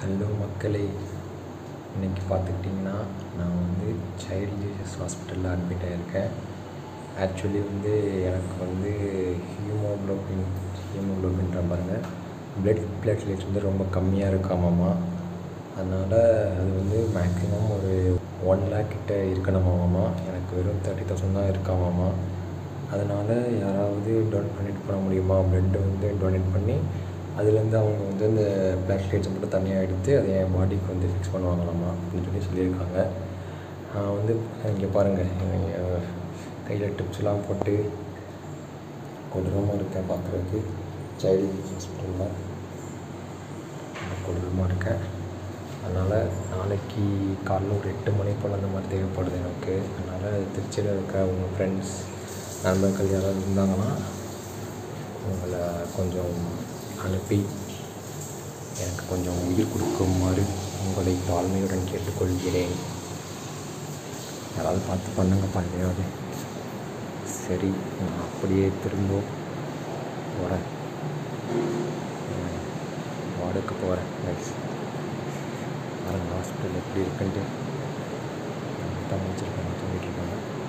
hello மக்களே இன்றைக்கி பார்த்துக்கிட்டிங்கன்னா நான் வந்து சைல்டு ஜீசஸ் ஹாஸ்பிட்டலில் அட்மிட் ஆகியிருக்கேன் ஆக்சுவலி வந்து எனக்கு வந்து ஹீமோக்ளோபின் ஹீமோக்ளோபின்ற பாருங்கள் பிளட் பிளேட்லெட்ஸ் வந்து ரொம்ப கம்மியாக இருக்காமாம்மா அதனால் அது வந்து மேக்ஸிமம் ஒரு ஒன் லேக் கிட்ட இருக்கணுமாம்மா எனக்கு வெறும் தேர்ட்டி தௌசண்ட் தான் இருக்காமாம்மா அதனால் யாராவது டொனேட் பண்ணிட்டு பண்ண முடியுமா பிளட்டு வந்து டொனேட் பண்ணி அதுலேருந்து அவங்க வந்து அந்த பிளேட்லெட்ஸை மட்டும் தனியாக எடுத்து அதை என் பாடிக்கு வந்து ஃபிக்ஸ் பண்ணுவாங்களாமா அப்படின்னு சொல்லி சொல்லியிருக்காங்க நான் வந்து இங்கே பாருங்கள் கையில் டிப்ஸ்லாம் போட்டு கொடூரமாக இருக்கேன் பார்க்குறதுக்கு சைல்டு ஹாஸ்பிட்டலில் கொடூரமாக இருக்கேன் அதனால் நாளைக்கு காலைல ஒரு எட்டு மணி போல் அந்த மாதிரி தேவைப்படுது எனக்கு அதனால் திருச்சியில் இருக்க உங்கள் ஃப்ரெண்ட்ஸ் நண்பர்கள் யாராவது இருந்தாங்கன்னா உங்களை கொஞ்சம் அனுப்பி எனக்கு கொஞ்சம் உயிர் கொடுக்குமாறு உங்களை தாழ்மையுடன் கேட்டுக்கொள்கிறேன் யாராவது பார்த்து பண்ணுங்கப்பா எதையாவது சரி நான் அப்படியே திரும்ப போகிறேன் வார்டுக்கு போகிறேன் நைஸ் பாருங்கள் ஹாஸ்பிட்டல் எப்படி இருக்குன்ட்டு தான் வச்சுருக்காங்க தூங்கிட்டு இருக்காங்க